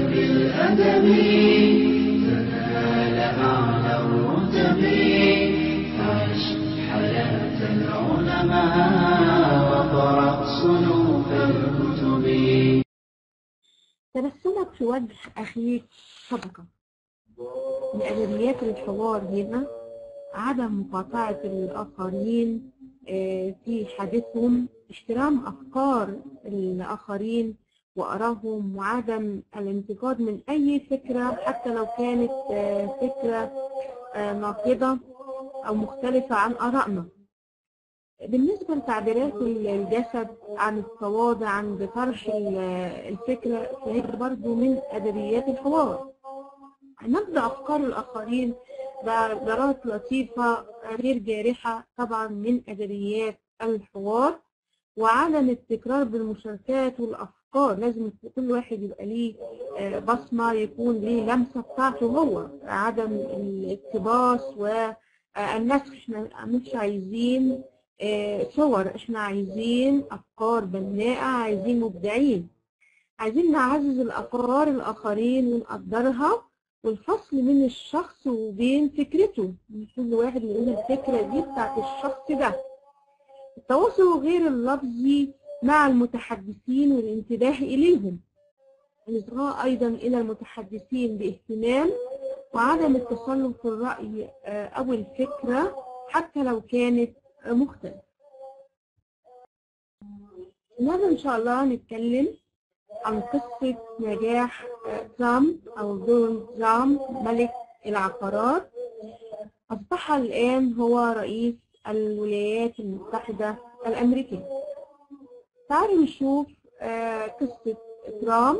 بالأدب تنال أعلى الرتب عش حياة العلماء وقرأ صنوف الكتب تبسمك في وجه أخيك صدقة من أدبيات الحوار هنا عدم مقاطعة الآخرين آه، في حديثهم احترام أفكار الآخرين وآرائهم وعدم الانتقاد من أي فكرة حتى لو كانت آه، فكرة آه، ناقضة أو مختلفة عن آرائنا بالنسبة لتعبيرات الجسد عن التواضع عند طرح ال- الفكرة فهي برضو من أدبيات الحوار نبذ أفكار الآخرين بعبارات لطيفة غير جارحة طبعا من أدبيات الحوار وعدم التكرار بالمشاركات والأفكار لازم يكون كل واحد يبقى ليه آه، بصمة يكون ليه لمسة بتاعته هو عدم الاقتباس والنسخ احنا مش عايزين آه، صور احنا عايزين أفكار بناءة عايزين مبدعين عايزين نعزز الأفكار الآخرين ونقدرها والفصل من الشخص وبين فكرته كل واحد يقول الفكرة دي بتاعت الشخص ده التواصل غير اللفظي مع المتحدثين والانتباه إليهم الإصغاء أيضا إلى المتحدثين باهتمام وعدم التسلط في الرأي آه، أو الفكرة حتى لو كانت آه، مختلفة النهارده إن شاء الله هنتكلم عن قصة نجاح آه، ترامب أو دونالد ترامب ملك العقارات أصبح الآن هو رئيس الولايات المتحدة الأمريكية تعالوا نشوف آه، قصة ترامب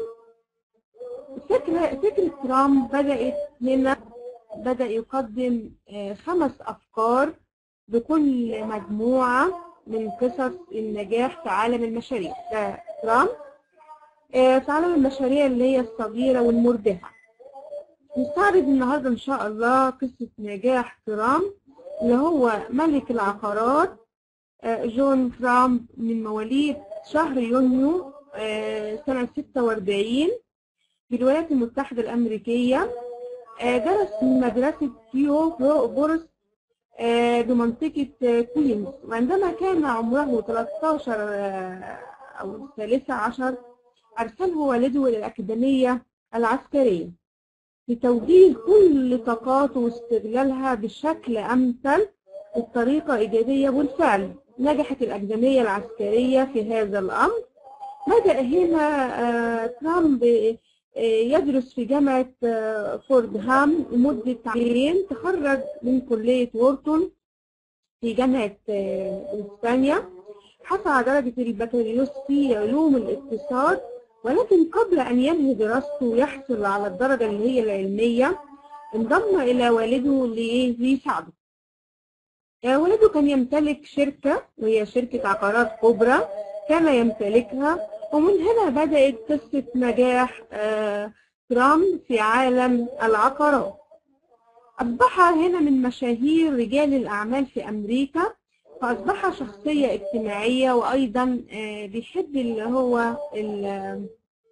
فكرة فكرة ترامب بدأت هنا بدأ يقدم آه، خمس أفكار بكل مجموعة من قصص النجاح في عالم المشاريع ده ترامب آه، في عالم المشاريع اللي هي الصغيرة والمربحة نستعرض النهاردة إن شاء الله قصة نجاح ترامب اللي هو ملك العقارات آه، جون ترامب من مواليد شهر يونيو آه، سنة 46 في الولايات المتحدة الأمريكية آه، درس في مدرسة كيو بورس آه، بمنطقة آه، كوينز وعندما كان عمره 13 آه، أو الثالثة عشر أرسله والده إلى الأكاديمية العسكرية لتوجيه كل طاقاته واستغلالها بشكل أمثل بطريقة إيجابية والفعل نجحت الأكاديمية العسكرية في هذا الأمر بدأ هنا آه، ترامب آه، يدرس في جامعة آه، فوردهام لمدة عامين تخرج من كلية وورتون في جامعة آه، إسبانيا حصل على درجة البكالوريوس في علوم الاقتصاد ولكن قبل أن ينهي دراسته ويحصل على الدرجة اللي هي العلمية انضم إلى والده لإيه؟ ليساعده. آه، والده كان يمتلك شركة وهي شركة عقارات كبرى كان يمتلكها ومن هنا بدأت قصة نجاح آه، ترامب في عالم العقارات. أصبح هنا من مشاهير رجال الأعمال في أمريكا فأصبح شخصية اجتماعية وأيضا آه، بيحب اللي هو ال-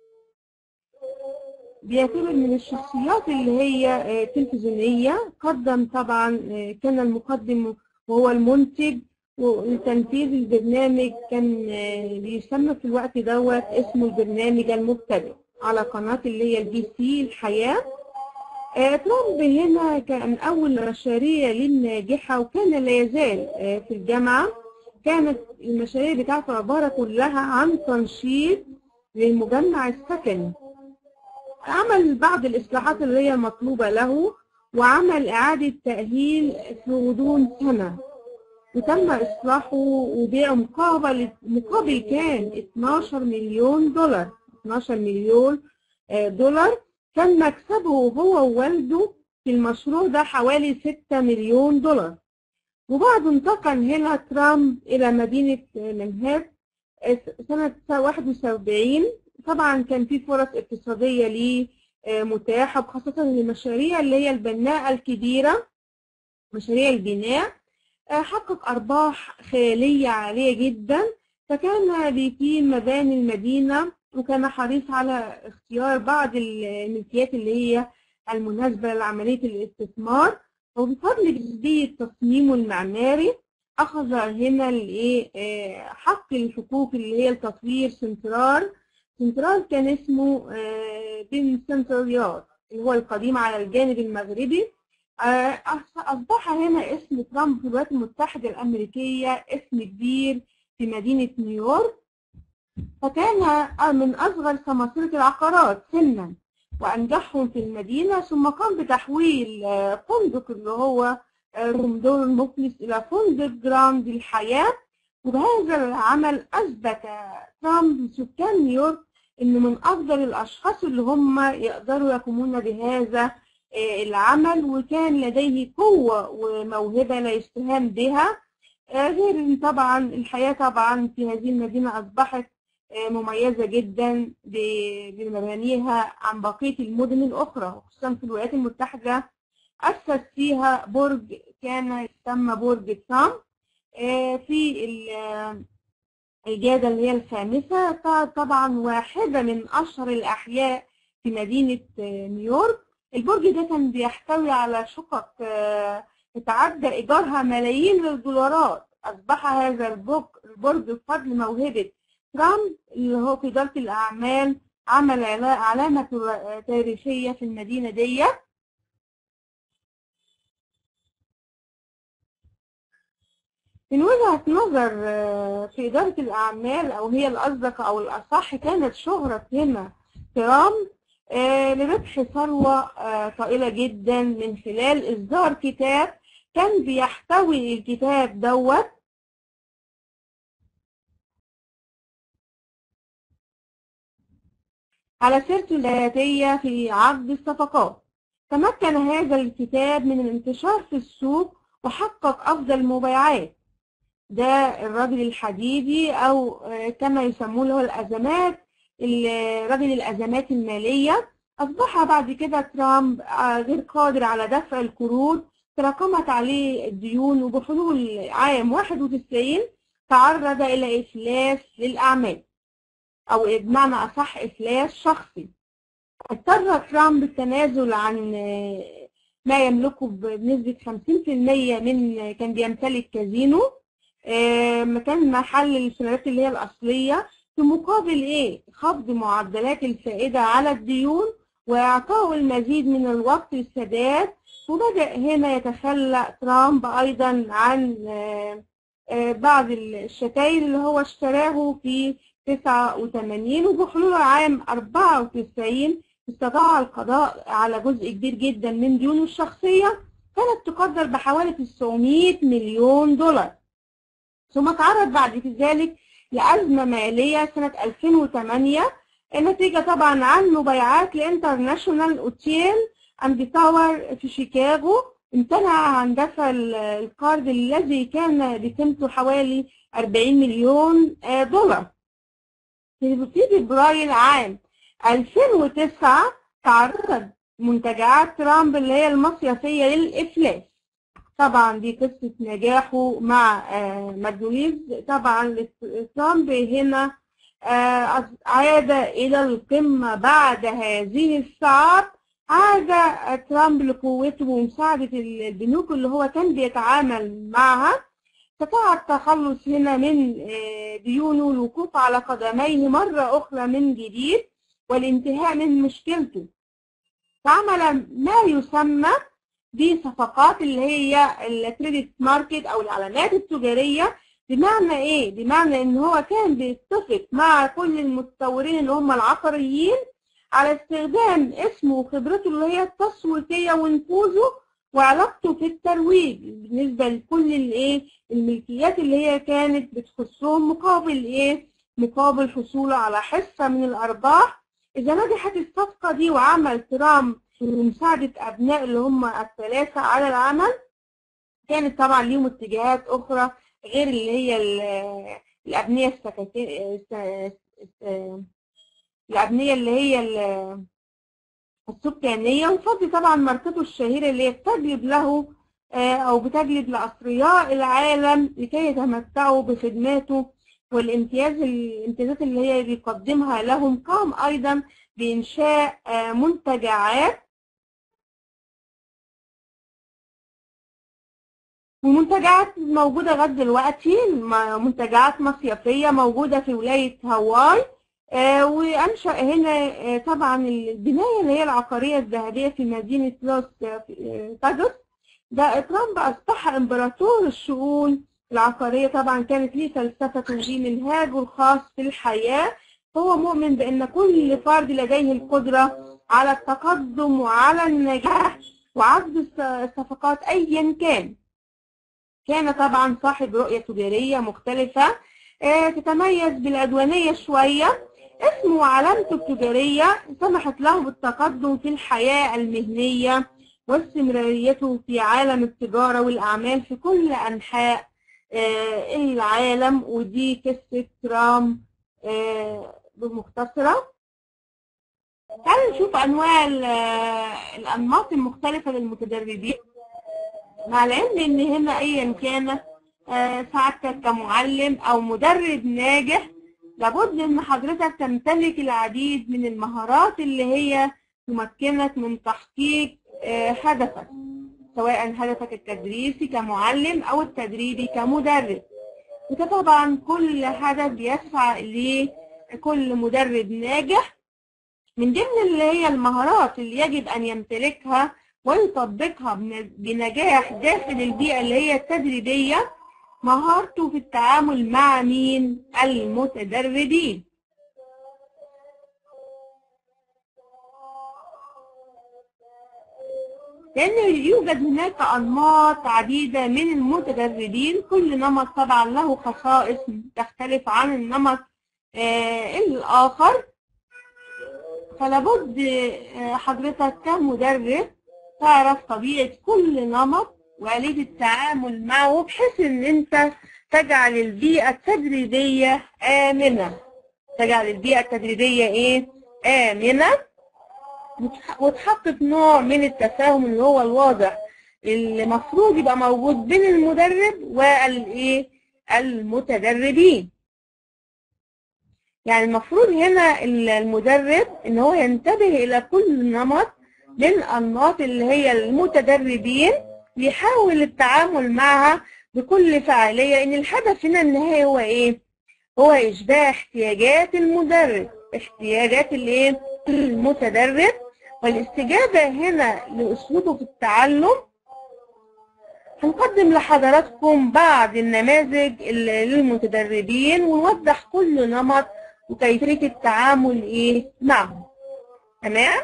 بيعتبر من الشخصيات اللي هي آه، تلفزيونية قدم طبعا آه، كان المقدم وهو المنتج وتنفيذ البرنامج كان آه، بيسمى في الوقت دوت اسمه البرنامج المبتدئ على قناة اللي هي البي سي الحياة آه، ترامب هنا كان أول مشاريع للناجحة وكان لا يزال آه، في الجامعة كانت المشاريع بتاعته عبارة كلها عن تنشيط للمجمع السكني عمل بعض الإصلاحات اللي هي مطلوبة له وعمل إعادة تأهيل في غضون سنة وتم إصلاحه وبيعه مقابل مقابل كان 12 مليون دولار 12 مليون آه، دولار كان مكسبه هو ووالده في المشروع ده حوالي 6 مليون دولار وبعد انتقل هنا ترامب إلى مدينة منهات سنة 71 طبعا كان في فرص اقتصادية ليه آه، متاحة خاصة المشاريع اللي هي البناءة الكبيرة مشاريع البناء آه، حقق أرباح خيالية عالية جدا فكان بيقيم مباني المدينة وكان حريص على اختيار بعض الملكيات اللي هي المناسبة لعملية الاستثمار وبفضل جدية تصميمه المعماري أخذ هنا الإيه آه، حق الحقوق اللي هي التطوير سنترال سنترال كان اسمه آه، بن سنتريال اللي هو القديم على الجانب المغربي آه، أصبح هنا اسم ترامب في الولايات المتحدة الأمريكية اسم كبير في مدينة نيويورك فكان من أصغر سماسرة العقارات سنا وأنجحهم في المدينة ثم قام بتحويل آه، فندق اللي هو آه، رومدور المفلس إلى فندق جراند الحياة وبهذا العمل أثبت ترامب لسكان نيويورك إنه من أفضل الأشخاص اللي هم يقدروا يقومون بهذا آه، العمل وكان لديه قوة وموهبة لا يستهان بها غير إن طبعا الحياة طبعا في هذه المدينة أصبحت مميزة جدا بمبانيها عن بقية المدن الأخرى خصوصا في الولايات المتحدة أسس فيها برج كان يسمى برج ترامب في الجادة اللي هي الخامسة طبعا واحدة من أشهر الأحياء في مدينة نيويورك البرج ده كان بيحتوي على شقق يتعدى إيجارها ملايين الدولارات أصبح هذا البرج بفضل موهبة ترامب اللي هو في إدارة الأعمال عمل علامة تاريخية في المدينة دي من وجهة نظر في إدارة الأعمال أو هي الأصدق أو الأصح كانت شهرة هنا ترامب لربح ثروة طائلة جدا من خلال إصدار كتاب كان بيحتوي الكتاب دوت على سيرته الذاتية في عقد الصفقات تمكن هذا الكتاب من الانتشار في السوق وحقق أفضل مبيعات ده الرجل الحديدي أو كما يسمونه له الأزمات رجل الأزمات المالية أصبح بعد كده ترامب غير قادر على دفع القروض تراكمت عليه الديون وبحلول عام 91 تعرض إلى إفلاس للأعمال أو بمعنى أصح إفلاس شخصي اضطر ترامب التنازل عن ما يملكه بنسبة 50% من كان بيمتلك كازينو مكان محل السيناريوهات اللي هي الأصلية في مقابل إيه؟ خفض معدلات الفائدة على الديون وإعطائه المزيد من الوقت للسداد وبدأ هنا يتخلى ترامب أيضا عن بعض الشتاير اللي هو اشتراه في 89 وبحلول عام 94 استطاع القضاء على جزء كبير جدا من ديونه الشخصية كانت تقدر بحوالي 900 مليون دولار ثم تعرض بعد ذلك لأزمة مالية سنة 2008 النتيجة طبعا عن مبايعات لانترناشونال اوتيل اند تاور في شيكاغو امتنع عن دفع القرض الذي كان بقيمته حوالي 40 مليون دولار في فبراير عام 2009 تعرض منتجعات ترامب اللي هي المصيفية للإفلاس طبعا دي قصة نجاحه مع ماجوليز طبعا ترامب هنا عاد إلى القمة بعد هذه الصعاب عاد ترامب لقوته ومساعدة البنوك اللي هو كان بيتعامل معها استطاع التخلص هنا من ديونه والوقوف على قدميه مرة أخرى من جديد والانتهاء من مشكلته فعمل ما يسمى بصفقات اللي هي الكريدت ماركت أو العلامات التجارية بمعنى إيه؟ بمعنى إن هو كان بيتفق مع كل المتطورين اللي هم العقاريين على استخدام اسمه وخبرته اللي هي التسويقية ونفوذه وعلاقته في الترويج بالنسبة لكل الايه الملكيات اللي هي كانت بتخصهم مقابل ايه مقابل حصوله على حصة من الأرباح إذا نجحت الصفقة دي وعمل ترامب بمساعدة أبناء اللي هم الثلاثة على العمل كانت طبعا ليهم اتجاهات أخرى غير اللي هي الأبنية السكاكين الأبنية اللي هي السكانية وفضل طبعا ماركته الشهيرة اللي هي بتجلب له أو بتجلب لأثرياء العالم لكي يتمتعوا بخدماته والامتياز الامتيازات اللي هي بيقدمها لهم قام أيضا بإنشاء آه، منتجعات ومنتجعات موجودة لغاية دلوقتي م- منتجعات مصيفية موجودة في ولاية هاواي آه، وأنشأ هنا آه، طبعا البناية اللي هي العقارية الذهبية في مدينة لوس آه، تاجوس ده ترامب أصبح إمبراطور الشؤون العقارية طبعا كانت ليه فلسفته ودي منهاجه الخاص في الحياة هو مؤمن بأن كل فرد لديه القدرة على التقدم وعلى النجاح وعقد الص- الصفقات أيا كان كان طبعا صاحب رؤية تجارية مختلفة آه، تتميز بالعدوانية شوية اسمه وعلامته التجارية سمحت له بالتقدم في الحياة المهنية واستمراريته في عالم التجارة والأعمال في كل أنحاء آه، العالم ودي قصة ترام آه، بمختصرة تعالوا نشوف أنواع ال- آه، الأنماط المختلفة للمتدربين مع العلم إن هنا أيا كان آه، سعادتك كمعلم أو مدرب ناجح لابد إن حضرتك تمتلك العديد من المهارات اللي هي تمكنك من تحقيق آه، هدفك سواء هدفك التدريسي كمعلم أو التدريبي كمدرب وده طبعا كل هدف بيسعى إليه كل مدرب ناجح من ضمن اللي هي المهارات اللي يجب أن يمتلكها ويطبقها بن- بنجاح داخل البيئة اللي هي التدريبية مهارته في التعامل مع مين؟ المتدربين لأن يوجد هناك أنماط عديدة من المتدربين كل نمط طبعا له خصائص تختلف عن النمط آه، الآخر فلابد آه، حضرتك كمدرب تعرف طبيعة كل نمط وآلية التعامل معه بحيث إن أنت تجعل البيئة التدريبية آمنة تجعل البيئة التدريبية إيه؟ آمنة وتح- وتحقق نوع من التفاهم اللي هو الواضح اللي المفروض يبقى موجود بين المدرب والايه المتدربين يعني المفروض هنا المدرب ان هو ينتبه الى كل نمط من انماط اللي هي المتدربين يحاول التعامل معها بكل فعالية ان الهدف هنا النهائي هو ايه هو اشباع احتياجات المدرب احتياجات الايه المتدرب والاستجابة هنا لأسلوبه في التعلم هنقدم لحضراتكم بعض النماذج ال- للمتدربين ونوضح كل نمط وكيفية التعامل إيه معه تمام؟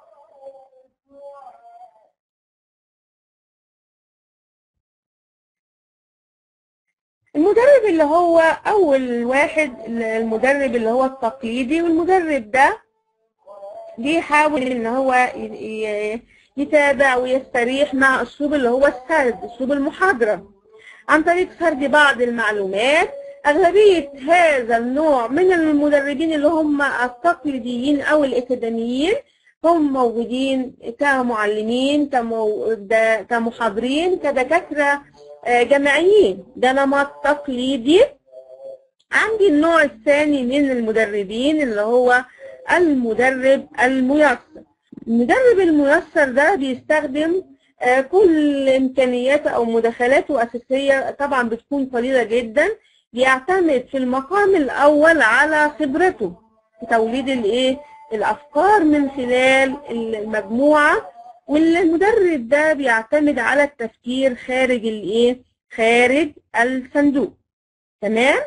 المدرب اللي هو أول واحد المدرب اللي هو التقليدي والمدرب ده بيحاول ان هو ي- ي- يتابع ويستريح مع اسلوب اللي هو السرد اسلوب المحاضرة عن طريق سرد بعض المعلومات اغلبية هذا النوع من المدربين اللي هم التقليديين او الاكاديميين هم موجودين كمعلمين كمو... ده- كمحاضرين كدكاترة آه، جامعيين ده نمط تقليدي عندي النوع الثاني من المدربين اللي هو المدرب الميسر المدرب الميسر ده بيستخدم آه، كل امكانياته او مداخلاته اساسيه طبعا بتكون قليله جدا بيعتمد في المقام الاول على خبرته في توليد الايه الافكار من خلال المجموعه والمدرب ده بيعتمد على التفكير خارج الايه خارج الصندوق تمام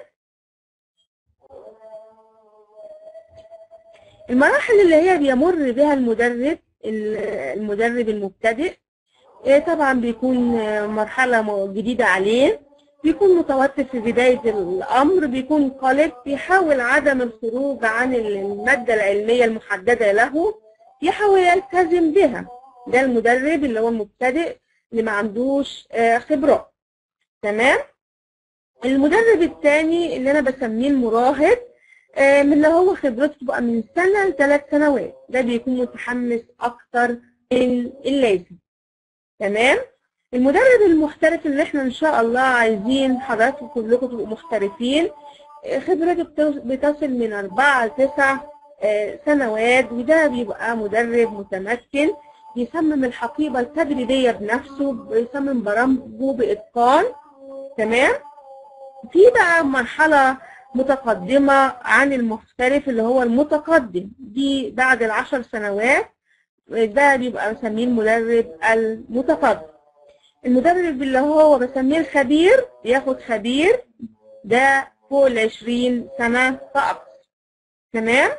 المراحل اللي هي بيمر بها المدرب المدرب المبتدئ إيه طبعا بيكون آه، مرحلة م- جديدة عليه بيكون متوتر في بداية الأمر بيكون قلق بيحاول عدم الخروج عن المادة العلمية المحددة له يحاول يلتزم بها ده المدرب اللي هو المبتدئ اللي ما عندوش آه، خبرات تمام المدرب الثاني اللي أنا بسميه المراهق آه، من اللي هو خبرته بقى من سنة لثلاث سنوات ده بيكون متحمس أكتر من اللازم تمام المدرب المحترف اللي احنا ان شاء الله عايزين حضراتكم كلكم تبقوا محترفين خبرته بتوص- بتصل من أربعة لتسع آه، سنوات وده بيبقى مدرب متمكن بيصمم الحقيبة التدريبية بنفسه بيصمم برامجه بإتقان تمام في بقى مرحلة متقدمة عن المحترف اللي هو المتقدم دي بعد العشر سنوات ده بيبقى بسميه المدرب المتقدم المدرب اللي هو بسميه الخبير بياخد خبير ده فوق العشرين سنة فقط تمام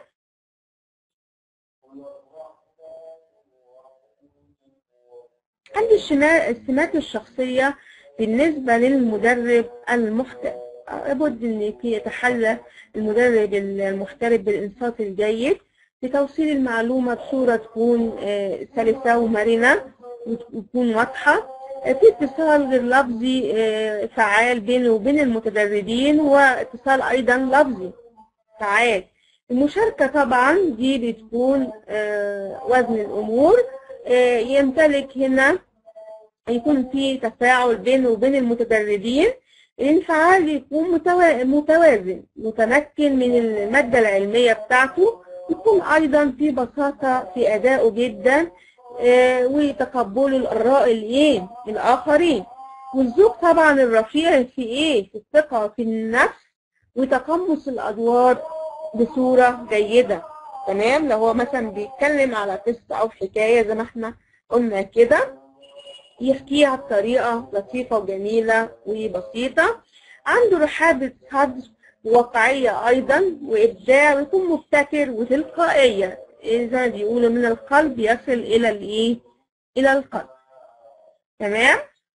عندي الشما- السمات الشخصية بالنسبة للمدرب المحترف لابد ان يتحلى المدرب المحترف بالانصات الجيد لتوصيل المعلومة بصورة تكون آه، سلسة ومرنة وتكون واضحة آه، في اتصال غير لفظي آه، فعال بينه وبين المتدربين واتصال أيضا لفظي فعال المشاركة طبعا دي بتكون آه، وزن الأمور آه، يمتلك هنا يكون في تفاعل بينه وبين المتدربين الانفعال يكون متوا- متوازن متمكن من المادة العلمية بتاعته يكون أيضا في بساطة في أدائه جدا آه، وتقبله الآراء الإيه الآخرين والذوق طبعا الرفيع في إيه في الثقة في النفس وتقمص الأدوار بصورة جيدة تمام لو هو مثلا بيتكلم على قصة أو حكاية زي ما احنا قلنا كده يحكيها بطريقة لطيفة وجميلة وبسيطة عنده رحابة صدر وواقعية أيضا وإبداع ويكون مبتكر وتلقائية إيه زي ما بيقولوا من القلب يصل إلى الإيه؟ إلى القلب تمام؟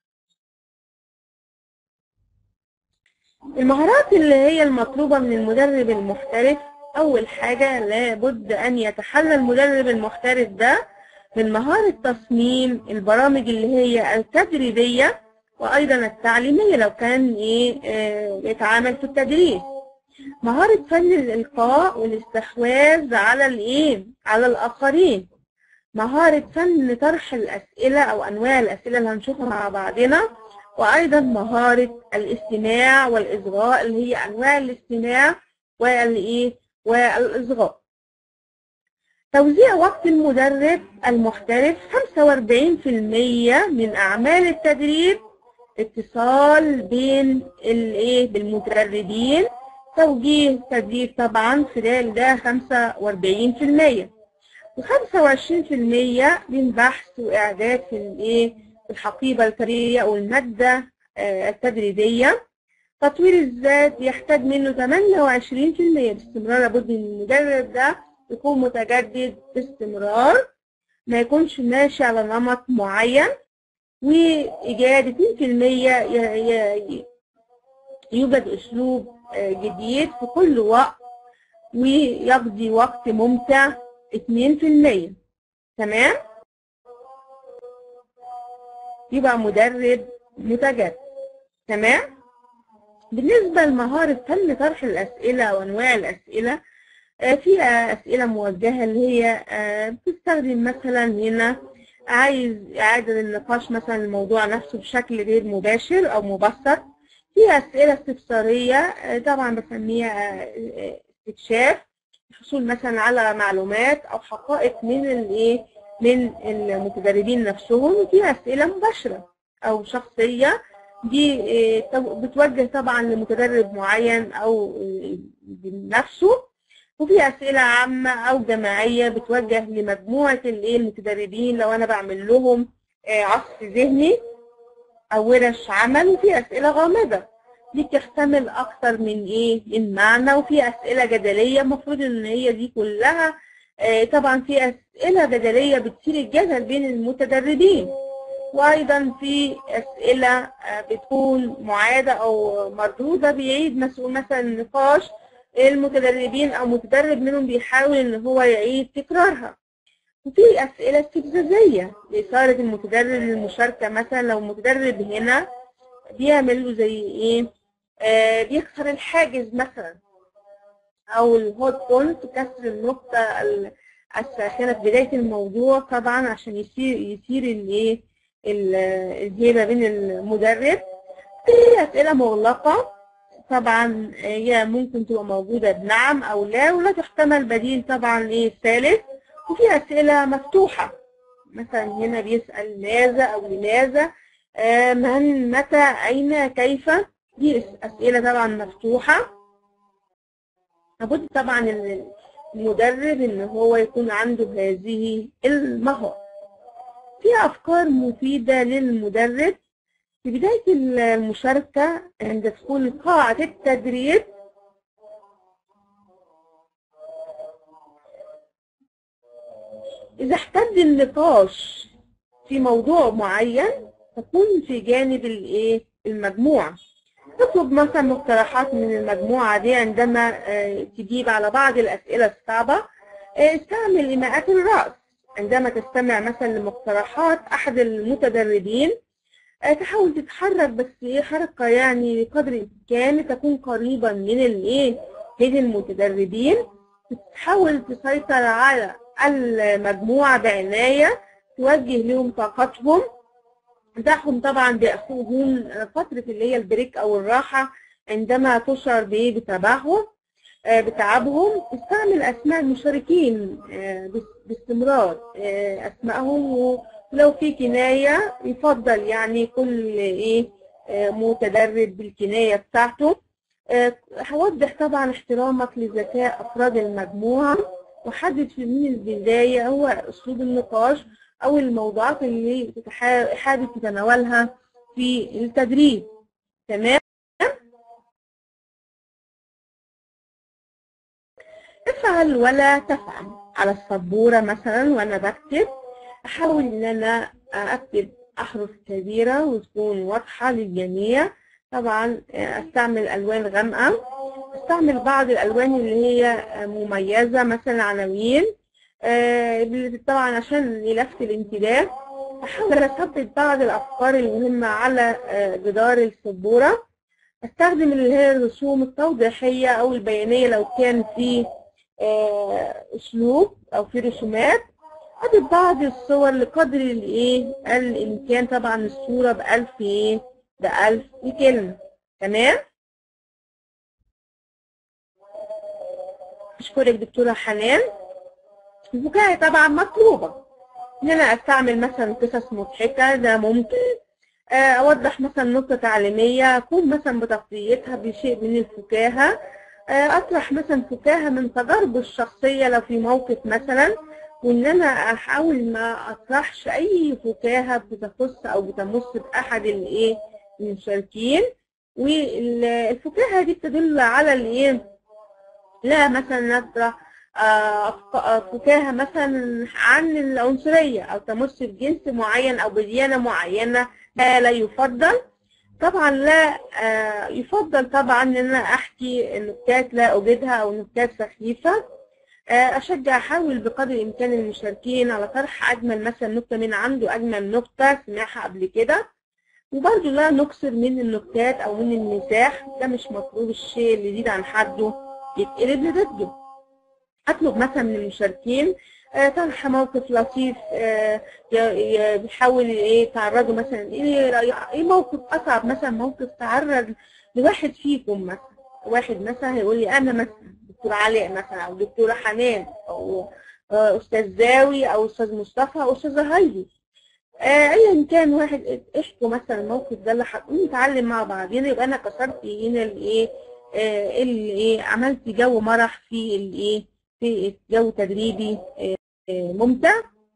المهارات اللي هي المطلوبة من المدرب المحترف أول حاجة لابد أن يتحلى المدرب المحترف ده من مهارة تصميم البرامج اللي هي التدريبية وأيضا التعليمية لو كان إيه آه، بيتعامل في التدريس مهارة فن الإلقاء والاستحواذ على الإيه على الآخرين مهارة فن طرح الأسئلة أو أنواع الأسئلة اللي هنشوفها مع بعضنا وأيضا مهارة الاستماع والإصغاء اللي هي أنواع الاستماع والإيه والإصغاء توزيع وقت المدرب المحترف 45% من أعمال التدريب اتصال بين الايه بالمدربين توجيه تدريب طبعا خلال ده 45% و25% من بحث وإعداد في الايه في الحقيبة الكاريرية أو المادة آه، التدريبية تطوير الذات يحتاج منه 28% باستمرار لابد ان المدرب ده يكون متجدد باستمرار ما يكونش ماشي على نمط معين وإيجاد 2% ي- ي- يوجد أسلوب آه، جديد في كل وقت ويقضي وقت ممتع 2% تمام؟ يبقى مدرب متجدد تمام؟ بالنسبة لمهارة فن طرح الأسئلة وأنواع الأسئلة آه، في أسئلة موجهة اللي هي آه، بتستخدم مثلا هنا عايز إعادة للنقاش مثلا الموضوع نفسه بشكل غير مباشر أو مبسط في أسئلة استفسارية آه، طبعا بسميها آه، استكشاف الحصول مثلا على معلومات أو حقائق من الإيه من المتدربين نفسهم وفي أسئلة مباشرة أو شخصية دي آه، تو- بتوجه طبعا لمتدرب معين أو آه، بنفسه وفي أسئلة عامة أو جماعية بتوجه لمجموعة الإيه المتدربين لو أنا بعمل لهم آه، عصف ذهني أو ورش عمل وفي أسئلة غامضة دي بتحتمل أكتر من إيه من معنى وفي أسئلة جدلية المفروض إن هي دي كلها آه، طبعا في أسئلة جدلية بتثير الجدل بين المتدربين وأيضا في أسئلة آه، بتكون معادة أو مردودة بيعيد مسؤول مثلا النقاش المتدربين أو متدرب منهم بيحاول إن هو يعيد تكرارها وفي أسئلة استفزازية لإثارة المتدرب للمشاركة مثلا لو المتدرب هنا بيعمل له زي إيه آه بيكسر الحاجز مثلا أو الهوت بوينت كسر النقطة ال- الساخنة في بداية الموضوع طبعا عشان يثير يثير الإيه ال- الهيبة بين المدرب في أسئلة مغلقة طبعا هي ممكن تبقى موجودة بنعم أو لا ولا تحتمل بديل طبعا إيه الثالث وفي أسئلة مفتوحة مثلا هنا بيسأل ماذا أو لماذا آه، من متى أين كيف دي أسئلة طبعا مفتوحة لابد طبعا ال- المدرب إن هو يكون عنده هذه المهارة في أفكار مفيدة للمدرب في بداية المشاركة عند دخول قاعة التدريب إذا احتد النقاش في موضوع معين تكون في جانب الإيه المجموعة اطلب مثلا مقترحات من المجموعة دي عندما آه، تجيب على بعض الأسئلة الصعبة آه، استعمل إيماءات الرأس عندما تستمع مثلا لمقترحات أحد المتدربين آه، تحاول تتحرك بس ايه حركة يعني بقدر الإمكان تكون قريبا من الايه من المتدربين تحاول تسيطر على المجموعة بعناية توجه لهم طاقتهم تدعهم طبعا بيأخذون فترة اللي هي البريك أو الراحة عندما تشعر بإيه بتبعهم آه، بتعبهم استعمل أسماء المشاركين آه، باس- باستمرار آه، أسمائهم ولو في كناية يفضل يعني كل إيه آه، متدرب بالكناية بتاعته آه، هوضح طبعا احترامك لذكاء أفراد المجموعة وحدد في من البداية هو أسلوب النقاش أو الموضوعات اللي بتتحا- حابب تتناولها في التدريب تمام افعل ولا تفعل على السبورة مثلا وأنا بكتب أحاول إن أنا أكتب أحرف كبيرة وتكون واضحة للجميع طبعا أستعمل ألوان غامقة أستعمل بعض الألوان اللي هي مميزة مثلا عناوين آه، طبعا عشان لفت الانتباه أحاول أثبت بعض الأفكار المهمة على آه، جدار السبورة أستخدم اللي هي الرسوم التوضيحية أو البيانية لو كان في آه، أسلوب أو في رسومات أضف بعض الصور لقدر الإيه الإمكان طبعا الصورة بألف إيه بألف كلمة تمام أشكرك دكتورة حنان الفكاهة طبعا مطلوبة إن أنا أستعمل مثلا قصص مضحكة ده ممكن آه، أوضح مثلا نقطة تعليمية أكون مثلا بتغطيتها بشيء من الفكاهة آه، أطرح مثلا فكاهة من تجاربي الشخصية لو في موقف مثلا وإن أنا أحاول ما أطرحش أي فكاهة بتخص أو بتمس بأحد الإيه المشاركين والفكاهة دي بتدل على الإيه لا مثلا نطرح آه، أفك- آه، فكاهة مثلا عن العنصرية أو تمس بجنس معين أو بديانة معينة لا لا يفضل طبعا لا آه، يفضل طبعا ان انا احكي نكات لا اجدها او نكات سخيفه آه، اشجع احاول بقدر الامكان المشاركين على طرح اجمل مثلا نكته من عنده اجمل نكته سمعها قبل كده وبرضه لا نكسر من النكتات او من المزاح ده مش مطلوب الشيء اللي يزيد عن حده يتقلب لضده اطلب مثلا من المشاركين آه، طرح موقف لطيف آه، ي- ي- بيحاول ايه تعرضوا مثلا ايه رأي- ايه موقف اصعب مثلا موقف تعرض لواحد فيكم مثلا واحد مثلا هيقول لي انا مثلا دكتور علاء مثلا او دكتوره حنان او آه، استاذ زاوي او استاذ مصطفى او استاذه هايدي آه، ايا كان واحد احكوا مثلا الموقف ده اللي هنقوم نتعلم مع بعضينا يبقى انا كسرت هنا الايه آه، الايه عملت جو مرح في الايه في جو تدريبي آه، آه، ممتع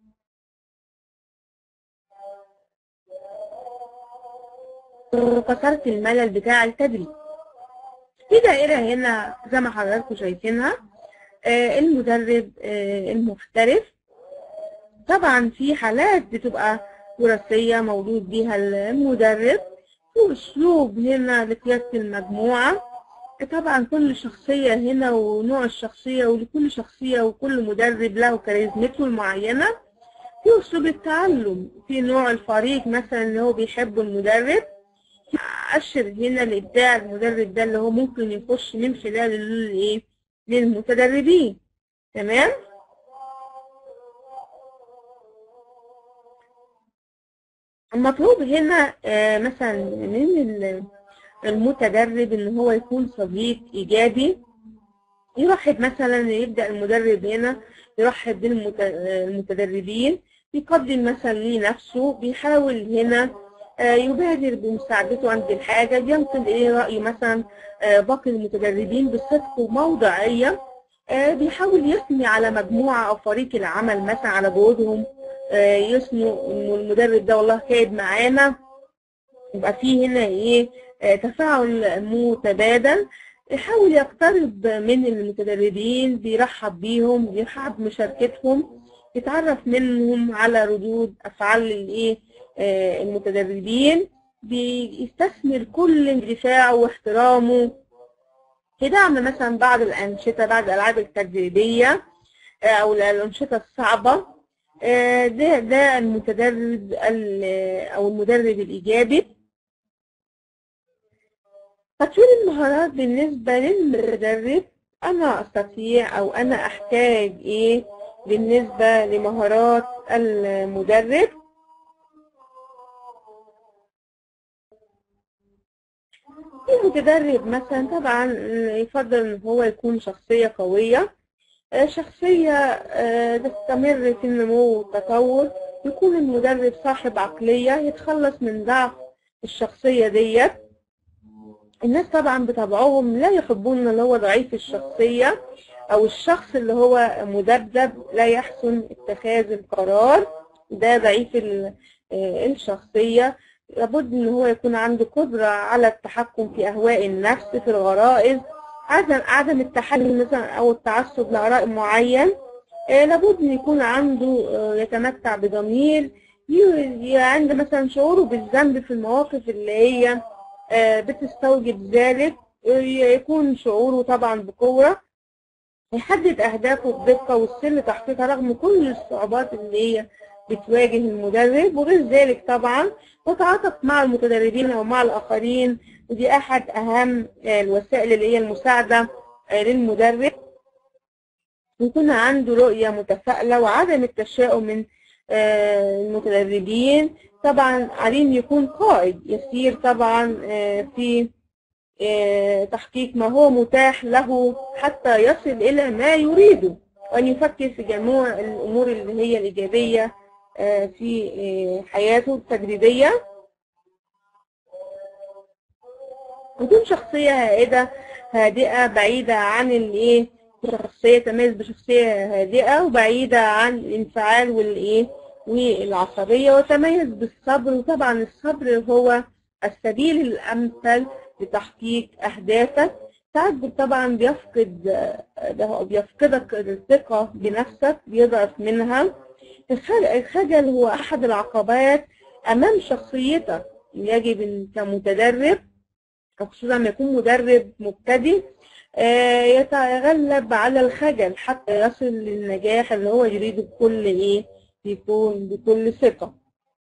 وكسرت الملل بتاع التدريب في دائرة هنا زي ما حضراتكم شايفينها آه، المدرب آه، المحترف طبعا في حالات بتبقى وراثية مولود بيها المدرب وأسلوب هنا لقيادة المجموعة طبعا كل شخصية هنا ونوع الشخصية ولكل شخصية وكل مدرب له كاريزمته المعينة في أسلوب التعلم في نوع الفريق مثلا اللي هو بيحبه المدرب أشر هنا لإبداع المدرب ده اللي هو ممكن يخش من خلال الإيه للمتدربين تمام المطلوب هنا آه، مثلا من ال- المتدرب ان هو يكون صديق ايجابي يرحب مثلا يبدأ المدرب هنا يرحب بالمتدربين يقدم مثلا لنفسه بيحاول هنا آه، يبادر بمساعدته عند الحاجة بينقل إليه رأي مثلا آه، باقي المتدربين بصدق وموضوعية آه، بيحاول يثني على مجموعة أو فريق العمل مثلا على جهودهم آه، يثنوا إنه المدرب ده والله تعب معانا يبقى فيه هنا إيه آه، تفاعل متبادل يحاول يقترب من المتدربين بيرحب بيهم بيرحب بمشاركتهم يتعرف منهم على ردود أفعال الإيه آه، المتدربين بيستثمر كل اندفاعه واحترامه يدعم مثلا بعض الأنشطة بعض الألعاب التجريبية آه، أو الأنشطة الصعبة آه، ده ده المتدرب ال- أو المدرب الإيجابي تطوير المهارات بالنسبة للمدرب أنا أستطيع أو أنا أحتاج إيه بالنسبة لمهارات المدرب المتدرب مثلا طبعا يفضل ان هو يكون شخصية قوية آه، شخصية آه، تستمر في النمو والتطور يكون المدرب صاحب عقلية يتخلص من ضعف الشخصية ديت الناس طبعا بطبعهم لا يحبون اللي هو ضعيف الشخصية او الشخص اللي هو مذبذب لا يحسن اتخاذ القرار ده ضعيف ال- آه، الشخصية لابد ان هو يكون عنده قدرة على التحكم في اهواء النفس في الغرائز عدم عدم التحلل مثلا او التعصب لاراء معين آه، لابد ان يكون عنده آه، يتمتع بضمير ي- ي- عنده مثلا شعوره بالذنب في المواقف اللي هي آه، بتستوجب ذلك آه، يكون شعوره طبعا بقوة يحدد أهدافه بدقة والسر لتحقيقها رغم كل الصعوبات اللي هي بتواجه المدرب وغير ذلك طبعا وتعاطف مع المتدربين أو مع الآخرين ودي أحد أهم آه، الوسائل اللي هي المساعدة آه، للمدرب يكون عنده رؤية متفائلة وعدم التشاؤم من آه، المتدربين طبعا عليه إن يكون قائد يسير طبعا آه، في آه، تحقيق ما هو متاح له حتى يصل إلى ما يريده وأن يفكر في جميع الأمور اللي هي الإيجابية آه، في آه، حياته التدريبية وتكون شخصية هادئة هادئة بعيدة عن الإيه شخصية تميز بشخصية هادئة وبعيدة عن الانفعال والإيه والعصبية وتميز بالصبر وطبعا الصبر هو السبيل الأمثل لتحقيق أهدافك ساعات طبعا بيفقد ده بيفقدك الثقة بنفسك بيضعف منها الخجل الخجل هو أحد العقبات أمام شخصيتك يجب أن كمتدرب خصوصا لما يكون مدرب مبتدئ آه، يتغلب على الخجل حتى يصل للنجاح اللي هو يريده بكل ايه يكون بكل ثقة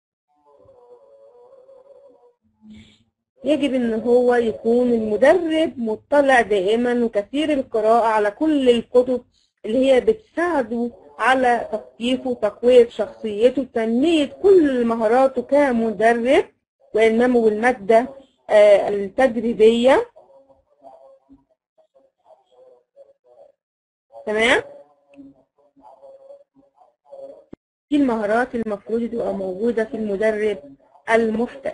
يجب ان هو يكون المدرب مطلع دائما وكثير القراءة على كل الكتب اللي هي بتساعده على تثقيفه وتقوية شخصيته تنمية كل مهاراته كمدرب وإنمو المادة آه، التدريبية تمام في المهارات المفروض تبقى موجودة في المدرب المحترف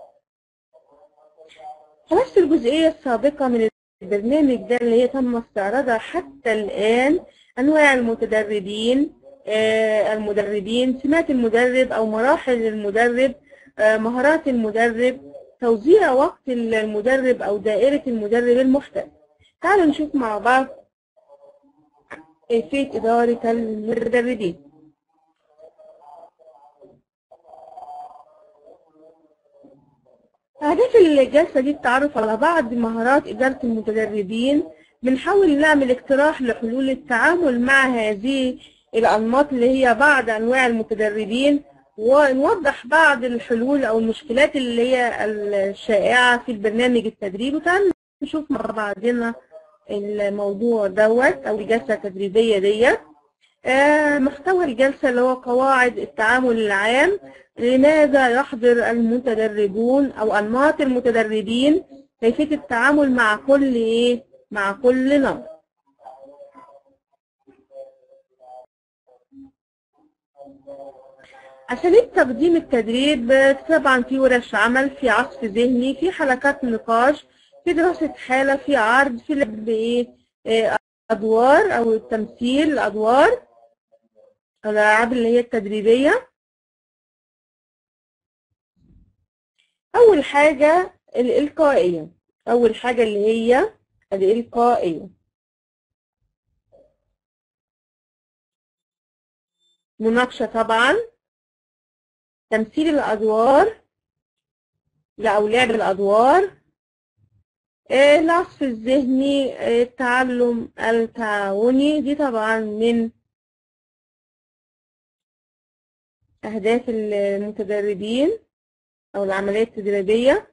خلاص الجزئية السابقة من البرنامج ده اللي هي تم استعراضها حتى الآن أنواع المتدربين آه، المدربين سمات المدرب أو مراحل المدرب آه، مهارات المدرب توزيع وقت المدرب أو دائرة المدرب المحترف تعالوا نشوف مع بعض كيفية إدارة المدربين أهداف الجلسة دي التعرف على بعض مهارات إدارة المتدربين بنحاول نعمل اقتراح لحلول التعامل مع هذه الأنماط اللي هي بعض أنواع المتدربين ونوضح بعض الحلول أو المشكلات اللي هي الشائعة في البرنامج التدريبي وتعالوا نشوف مع بعضنا الموضوع دوت أو الجلسة التدريبية ديت آه، محتوى الجلسة اللي هو قواعد التعامل العام لماذا يحضر المتدربون أو أنماط المتدربين كيفية التعامل مع كل ايه مع كل نمط أساليب تقديم التدريب طبعا في ورش عمل في عصف ذهني في حلقات نقاش في دراسة حالة في عرض في لعب إيه إيه، أدوار أو تمثيل الأدوار الألعاب اللي هي التدريبية أول حاجة الإلقائية أول حاجة اللي هي الإلقائية مناقشة طبعا تمثيل الأدوار أو لعب الأدوار آه، العصف الذهني آه، التعلم التعاوني دي طبعا من أهداف المتدربين أو العملية التدريبية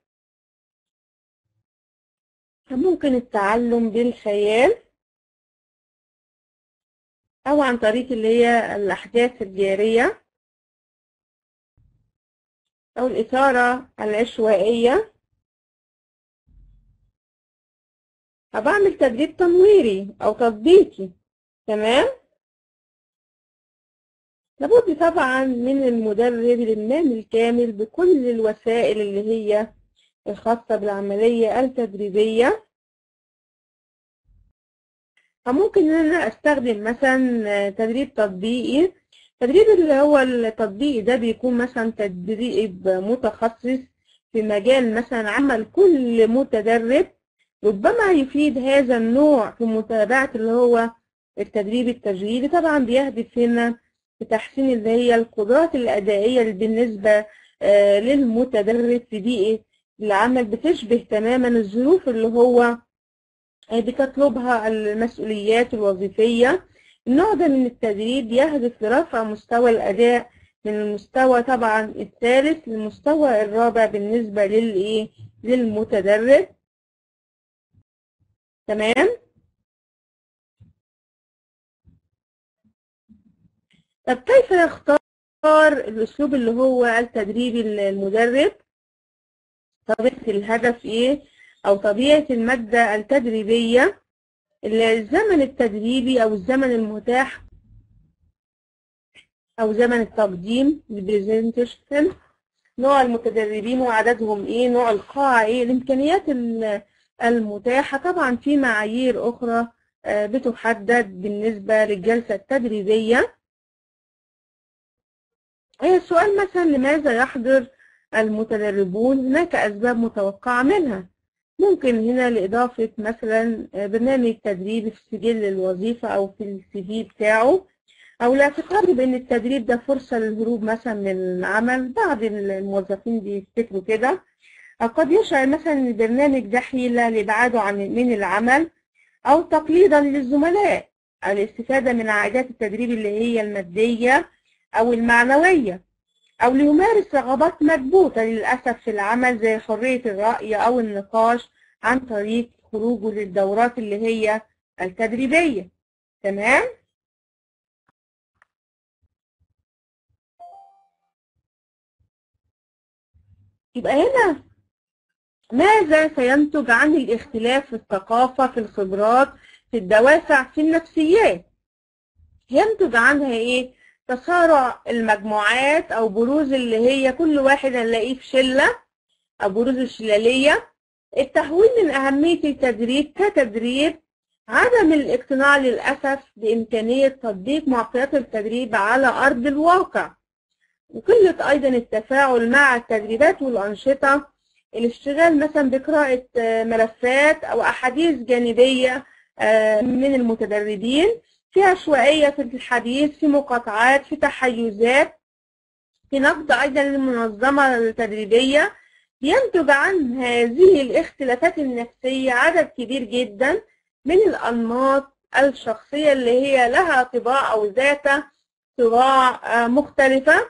ممكن التعلم بالخيال أو عن طريق اللي هي الأحداث الجارية أو الإثارة العشوائية بعمل تدريب تنويري أو تطبيقي تمام لابد طبعا من المدرب الإلمام الكامل بكل الوسائل اللي هي الخاصة بالعملية التدريبية فممكن ان انا استخدم مثلا تدريب تطبيقي التدريب اللي هو التطبيقي ده بيكون مثلا تدريب متخصص في مجال مثلا عمل كل متدرب ربما يفيد هذا النوع في متابعة اللي هو التدريب التشغيلي طبعا بيهدف هنا لتحسين اللي هي القدرات الأدائية اللي بالنسبة آه، للمتدرب في بيئة العمل بتشبه تماما الظروف اللي هو بتطلبها المسؤوليات الوظيفية النوع ده من التدريب يهدف لرفع مستوى الأداء من المستوى طبعا الثالث للمستوى الرابع بالنسبة للإيه للمتدرب تمام طب كيف يختار الأسلوب اللي هو التدريبي المدرب طبيعة الهدف إيه أو طبيعة المادة التدريبية الزمن التدريبي أو الزمن المتاح أو زمن التقديم البرزنتيشن نوع المتدربين وعددهم إيه نوع القاعة إيه الإمكانيات ال- المتاحة طبعا في معايير أخرى آه، بتحدد بالنسبة للجلسة التدريبية هي السؤال مثلا لماذا يحضر المتدربون هناك أسباب متوقعة منها ممكن هنا لإضافة مثلا برنامج تدريبي في سجل الوظيفة أو في السي في بتاعه أو الاعتقاد بأن التدريب ده فرصة للهروب مثلا من العمل بعض الموظفين بيفتكروا كده أو قد يشعر مثلا إن البرنامج ده حيلة لإبعاده عن من العمل أو تقليدا للزملاء أو الاستفادة من عائدات التدريب اللي هي المادية أو المعنوية أو ليمارس رغبات مكبوتة للأسف في العمل زي حرية الرأي أو النقاش عن طريق خروجه للدورات اللي هي التدريبية تمام؟ يبقى هنا ماذا سينتج عن الاختلاف في الثقافة في الخبرات في الدوافع في النفسيات ينتج عنها ايه تسارع المجموعات او بروز اللي هي كل واحد هنلاقيه في شلة او بروز الشلالية التهوين من اهمية التدريب كتدريب عدم الاقتناع للأسف بإمكانية تطبيق معطيات التدريب على أرض الواقع وقلة أيضا التفاعل مع التدريبات والأنشطة الاشتغال مثلا بقراءة آه، ملفات أو أحاديث جانبية آه، من المتدربين في عشوائية في الحديث في مقاطعات في تحيزات في نقد أيضا للمنظمة التدريبية ينتج عن هذه الاختلافات النفسية عدد كبير جدا من الأنماط الشخصية اللي هي لها طباع أو ذات طباع آه، مختلفة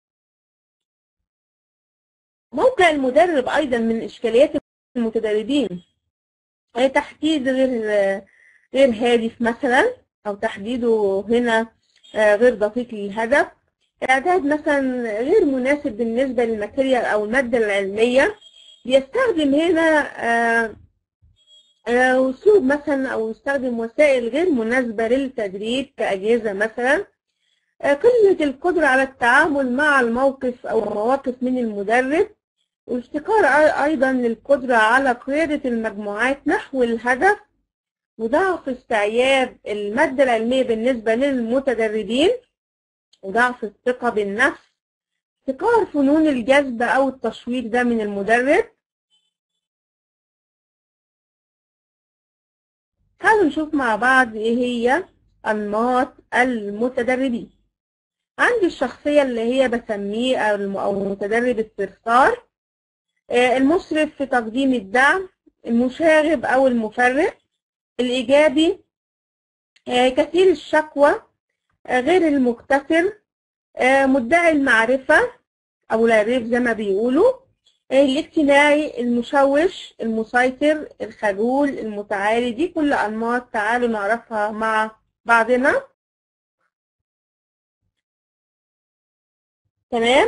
موقع المدرب أيضا من إشكاليات المتدربين هي تحديد غير غير هادف مثلا أو تحديده هنا آه، غير دقيق للهدف إعداد مثلا غير مناسب بالنسبة للماتيريال أو المادة العلمية بيستخدم هنا آه، آه، أسلوب مثلا أو يستخدم وسائل غير مناسبة للتدريب كأجهزة مثلا آه، قلة القدرة على التعامل مع الموقف أو المواقف من المدرب وافتقار أي- أيضا للقدرة على قيادة المجموعات نحو الهدف وضعف استيعاب المادة العلمية بالنسبة للمتدربين وضعف الثقة بالنفس ابتكار فنون الجذب أو التشويق ده من المدرب تعالوا نشوف مع بعض إيه هي أنماط المتدربين عندي الشخصية اللي هي بسميه أو الم- أو متدرب الصرصار آه، المسرف في تقديم الدعم المشاغب أو المفرق الإيجابي آه، كثير الشكوى آه، غير المكتفر آه، مدعي المعرفة أو العريف زي ما بيقولوا آه، الاجتماعي المشوش المسيطر الخجول المتعالي دي كل أنماط تعالوا نعرفها مع بعضنا تمام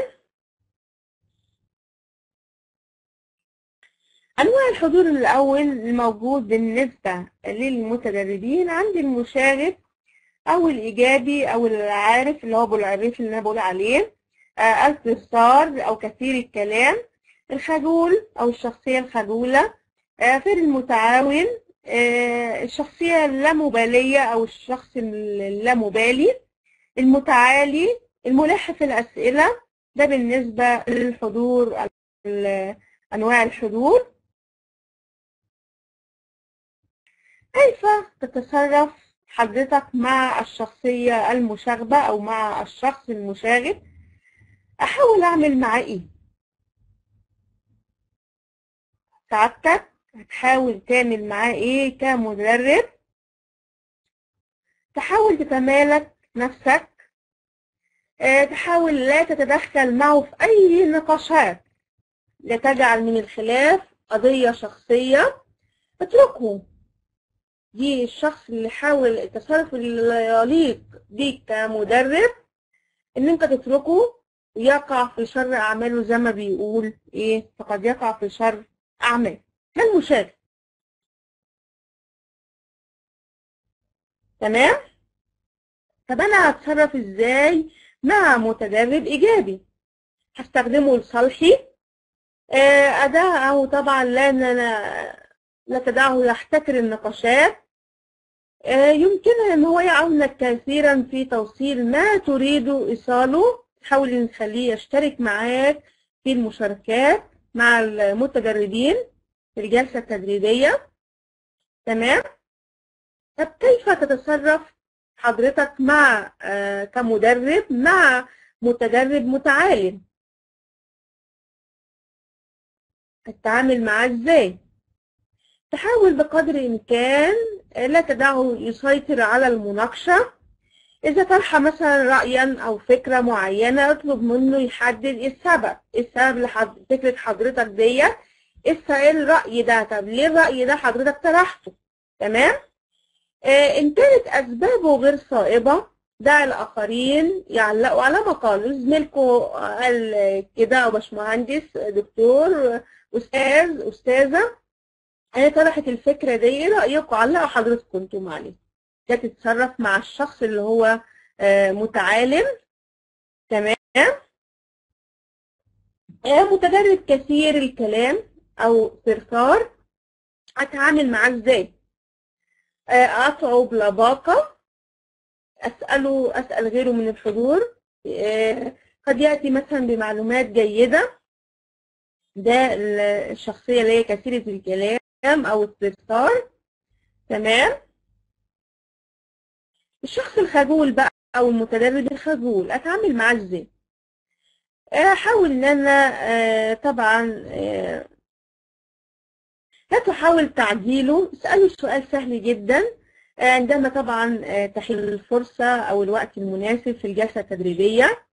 أنواع الحضور الأول الموجود بالنسبة للمتدربين عندي المشاغب أو الإيجابي أو العارف اللي هو أبو العريف اللي أنا بقول عليه آه، الصرصار أو كثير الكلام الخجول أو الشخصية الخجولة آه، غير المتعاون آه، الشخصية اللامبالية أو الشخص اللامبالي المتعالي الملح في الأسئلة ده بالنسبة للحضور ال- أنواع الحضور كيف تتصرف حضرتك مع الشخصية المشاغبة أو مع الشخص المشاغب أحاول أعمل معاه إيه سعادتك هتحاول تعمل معاه إيه كمدرب تحاول تتمالك نفسك آه، تحاول لا تتدخل معه في أي نقاشات لا تجعل من الخلاف قضية شخصية اتركه دي الشخص اللي حاول التصرف اللي يليق بيك كمدرب ان انت تتركه ويقع في شر اعماله زي ما بيقول ايه فقد يقع في شر اعمال ده المشارك تمام طب انا هتصرف ازاي مع متدرب ايجابي هستخدمه لصالحي آه، أداءه طبعا لا لا لا تدعه يحتكر النقاشات آه، يمكنه ان هو يعاونك كثيرا في توصيل ما تريد ايصاله حاول نخليه يشترك معاك في المشاركات مع المتدربين في الجلسة التدريبية تمام طب كيف تتصرف حضرتك مع آه، كمدرب مع متدرب متعالم هتتعامل معاه ازاي تحاول بقدر الامكان لا تدعه يسيطر على المناقشة إذا طرح مثلا رأيا أو فكرة معينة اطلب منه يحدد إيه السبب إيه السبب لحض... فكرة حضرتك ديت إيه الس- إيه الرأي ده طب ليه الرأي ده حضرتك طرحته تمام آه إن كانت أسبابه غير صائبة دع الآخرين يعلقوا على مقاله زميلكوا قال كده أو باشمهندس دكتور أستاذ أستاذة هي طرحت الفكرة دي ايه رأيكم علقوا حضرتكم انتم عليه ده تتصرف مع الشخص اللي هو آه، متعالم تمام آه، متدرب كثير الكلام او صرصار اتعامل معاه ازاي آه، اقطعه بلباقة اسأله اسأل غيره من الحضور آه، قد يأتي مثلا بمعلومات جيدة ده ال- الشخصية اللي هي كثيرة الكلام او الصرصار تمام الشخص الخجول بقى او المتدرب الخجول اتعامل معاه ازاي احاول ان انا آه، طبعا آه، لا تحاول تعديله اساله سؤال سهل جدا آه، عندما طبعا آه، تحين الفرصة او الوقت المناسب في الجلسة التدريبية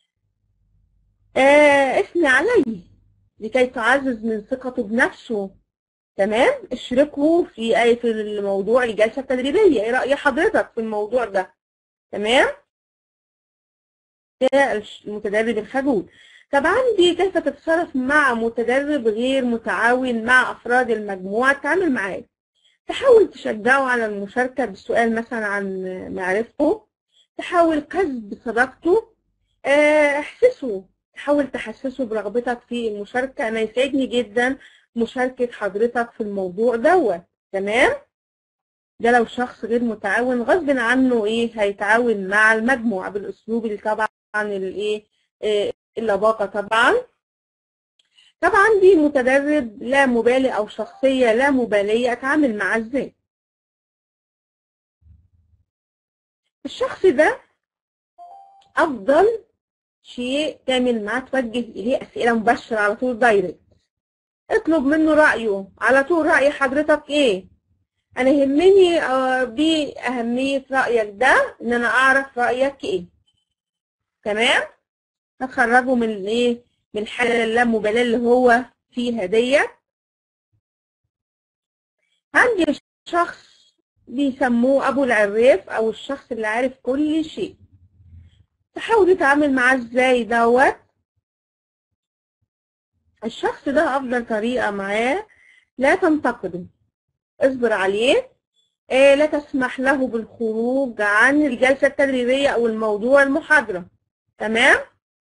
آه، اثني عليه لكي تعزز من ثقته بنفسه تمام اشركه في اي في الموضوع الجلسة التدريبية ايه رأي حضرتك في الموضوع ده تمام ده المتدرب الخجول طب عندي كيف تتصرف مع متدرب غير متعاون مع أفراد المجموعة تعمل معاه تحاول تشجعه على المشاركة بالسؤال مثلا عن معرفته تحاول كسب صداقته آه، احسسه تحاول تحسسه برغبتك في المشاركة أنا يسعدني جدا مشاركة حضرتك في الموضوع دوت تمام ده لو شخص غير متعاون غصب عنه ايه هيتعاون مع المجموعة بالاسلوب اللي طبعا الايه إيه اللباقة طبعا طبعا دي متدرب لا مبالي او شخصية لا مبالية اتعامل معاه ازاي الشخص ده افضل شيء تعمل معاه توجه اليه اسئلة مباشرة على طول دايركت اطلب منه رأيه على طول رأي حضرتك ايه انا يهمني آه، بأهمية رأيك ده ان انا اعرف رأيك ايه تمام هتخرجه من الايه من الحالة اللامبالاة اللي هو فيها ديت عندي شخص بيسموه ابو العراف او الشخص اللي عارف كل شيء تحاول تتعامل معاه ازاي دوت الشخص ده افضل طريقة معاه لا تنتقده اصبر عليه آه، لا تسمح له بالخروج عن الجلسة التدريبية او الموضوع المحاضرة تمام